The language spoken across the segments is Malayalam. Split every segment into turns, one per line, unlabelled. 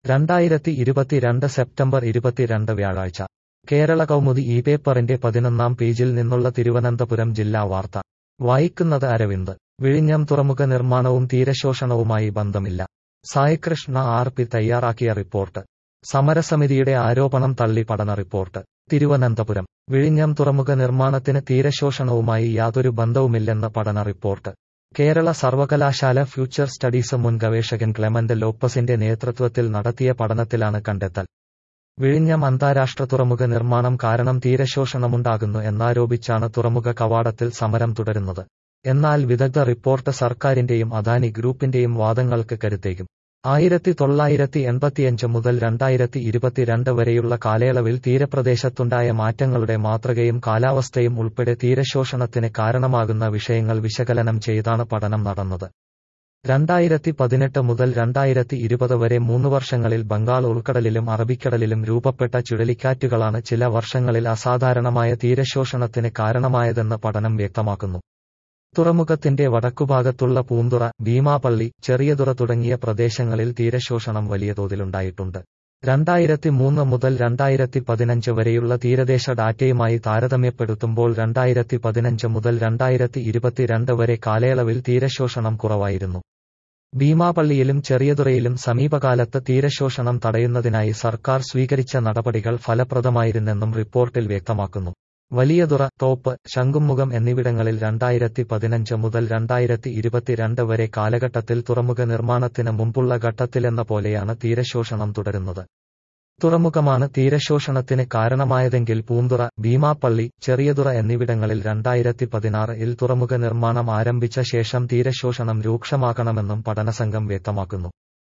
രണ്ടായിരത്തി ഇരുപത്തിരണ്ട് സെപ്റ്റംബർ ഇരുപത്തിരണ്ട് വ്യാഴാഴ്ച കേരള കൗമുദി ഈ പേപ്പറിന്റെ പതിനൊന്നാം പേജിൽ നിന്നുള്ള തിരുവനന്തപുരം ജില്ലാ വാർത്ത വായിക്കുന്നത് അരവിന്ദ് വിഴിഞ്ഞം തുറമുഖ നിർമ്മാണവും തീരശോഷണവുമായി ബന്ധമില്ല സായികൃഷ്ണ ആർ പി തയ്യാറാക്കിയ റിപ്പോർട്ട് സമരസമിതിയുടെ ആരോപണം തള്ളി പഠന റിപ്പോർട്ട് തിരുവനന്തപുരം വിഴിഞ്ഞം തുറമുഖ നിർമ്മാണത്തിന് തീരശോഷണവുമായി യാതൊരു ബന്ധവുമില്ലെന്ന് പഠന റിപ്പോർട്ട് കേരള സർവകലാശാല ഫ്യൂച്ചർ സ്റ്റഡീസ് മുൻ ഗവേഷകൻ ക്ലെമന്റ് ലോപ്പസിന്റെ നേതൃത്വത്തിൽ നടത്തിയ പഠനത്തിലാണ് കണ്ടെത്തൽ വിഴിഞ്ഞം അന്താരാഷ്ട്ര തുറമുഖ നിർമ്മാണം കാരണം തീരശോഷണമുണ്ടാകുന്നു എന്നാരോപിച്ചാണ് തുറമുഖ കവാടത്തിൽ സമരം തുടരുന്നത് എന്നാൽ വിദഗ്ധ റിപ്പോർട്ട് സർക്കാരിന്റെയും അദാനി ഗ്രൂപ്പിന്റെയും വാദങ്ങൾക്ക് കരുത്തേകും ആയിരത്തി തൊള്ളായിരത്തി എൺപത്തിയഞ്ച് മുതൽ രണ്ടായിരത്തി ഇരുപത്തിരണ്ട് വരെയുള്ള കാലയളവിൽ തീരപ്രദേശത്തുണ്ടായ മാറ്റങ്ങളുടെ മാതൃകയും കാലാവസ്ഥയും ഉൾപ്പെടെ തീരശോഷണത്തിന് കാരണമാകുന്ന വിഷയങ്ങൾ വിശകലനം ചെയ്താണ് പഠനം നടന്നത് രണ്ടായിരത്തി പതിനെട്ട് മുതൽ രണ്ടായിരത്തി ഇരുപത് വരെ മൂന്ന് വർഷങ്ങളിൽ ബംഗാൾ ഉൾക്കടലിലും അറബിക്കടലിലും രൂപപ്പെട്ട ചുഴലിക്കാറ്റുകളാണ് ചില വർഷങ്ങളിൽ അസാധാരണമായ തീരശോഷണത്തിന് കാരണമായതെന്ന് പഠനം വ്യക്തമാക്കുന്നു തുറമുഖത്തിന്റെ വടക്കുഭാഗത്തുള്ള പൂന്തുറ ഭീമാപള്ളി ചെറിയതുറ തുടങ്ങിയ പ്രദേശങ്ങളിൽ തീരശോഷണം വലിയ തോതിലുണ്ടായിട്ടുണ്ട് രണ്ടായിരത്തി മൂന്ന് മുതൽ രണ്ടായിരത്തി പതിനഞ്ച് വരെയുള്ള തീരദേശ ഡാറ്റയുമായി താരതമ്യപ്പെടുത്തുമ്പോൾ രണ്ടായിരത്തി പതിനഞ്ച് മുതൽ രണ്ടായിരത്തി ഇരുപത്തിരണ്ട് വരെ കാലയളവിൽ തീരശോഷണം കുറവായിരുന്നു ഭീമാപള്ളിയിലും ചെറിയതുറയിലും സമീപകാലത്ത് തീരശോഷണം തടയുന്നതിനായി സർക്കാർ സ്വീകരിച്ച നടപടികൾ ഫലപ്രദമായിരുന്നെന്നും റിപ്പോർട്ടിൽ വ്യക്തമാക്കുന്നു വലിയതുറ തോപ്പ് ശംഖുമുഖം എന്നിവിടങ്ങളിൽ രണ്ടായിരത്തി പതിനഞ്ച് മുതൽ രണ്ടായിരത്തി ഇരുപത്തിരണ്ട് വരെ കാലഘട്ടത്തിൽ തുറമുഖ നിർമ്മാണത്തിന് മുമ്പുള്ള ഘട്ടത്തിലെന്ന പോലെയാണ് തീരശോഷണം തുടരുന്നത് തുറമുഖമാണ് തീരശോഷണത്തിന് കാരണമായതെങ്കിൽ പൂന്തുറ ഭീമാപ്പള്ളി ചെറിയതുറ എന്നിവിടങ്ങളിൽ രണ്ടായിരത്തി പതിനാറിൽ തുറമുഖ നിർമ്മാണം ആരംഭിച്ച ശേഷം തീരശോഷണം രൂക്ഷമാക്കണമെന്നും പഠനസംഘം വ്യക്തമാക്കുന്നു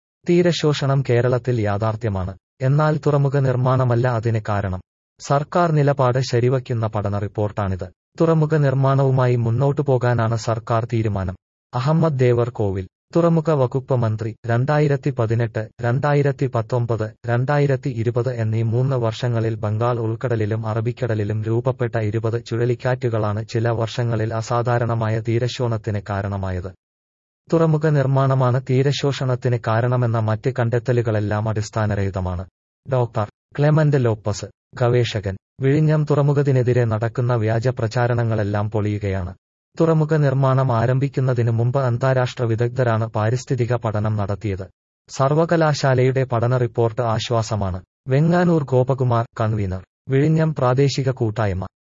തീരശോഷണം കേരളത്തിൽ യാഥാർത്ഥ്യമാണ് എന്നാൽ തുറമുഖ നിർമ്മാണമല്ല അതിന് കാരണം സർക്കാർ നിലപാട് ശരിവയ്ക്കുന്ന പഠന റിപ്പോർട്ടാണിത് തുറമുഖ നിർമ്മാണവുമായി മുന്നോട്ടു പോകാനാണ് സർക്കാർ തീരുമാനം അഹമ്മദ് ദേവർ കോവിൽ തുറമുഖ വകുപ്പ് മന്ത്രി രണ്ടായിരത്തി പതിനെട്ട് രണ്ടായിരത്തി പത്തൊമ്പത് രണ്ടായിരത്തി ഇരുപത് എന്നീ മൂന്ന് വർഷങ്ങളിൽ ബംഗാൾ ഉൾക്കടലിലും അറബിക്കടലിലും രൂപപ്പെട്ട ഇരുപത് ചുഴലിക്കാറ്റുകളാണ് ചില വർഷങ്ങളിൽ അസാധാരണമായ തീരശോണത്തിന് കാരണമായത് തുറമുഖ നിർമ്മാണമാണ് തീരശോഷണത്തിന് കാരണമെന്ന മറ്റ് കണ്ടെത്തലുകളെല്ലാം അടിസ്ഥാനരഹിതമാണ് ഡോക്ടർ ക്ലെമന്റ് ലോപ്പസ് ഗവേഷകൻ വിഴിഞ്ഞം തുറമുഖത്തിനെതിരെ നടക്കുന്ന വ്യാജ പ്രചാരണങ്ങളെല്ലാം പൊളിയുകയാണ് തുറമുഖ നിർമ്മാണം ആരംഭിക്കുന്നതിന് മുമ്പ് അന്താരാഷ്ട്ര വിദഗ്ധരാണ് പാരിസ്ഥിതിക പഠനം നടത്തിയത് സർവകലാശാലയുടെ പഠന റിപ്പോർട്ട് ആശ്വാസമാണ് വെങ്ങാനൂർ ഗോപകുമാർ കൺവീനർ വിഴിഞ്ഞം പ്രാദേശിക കൂട്ടായ്മ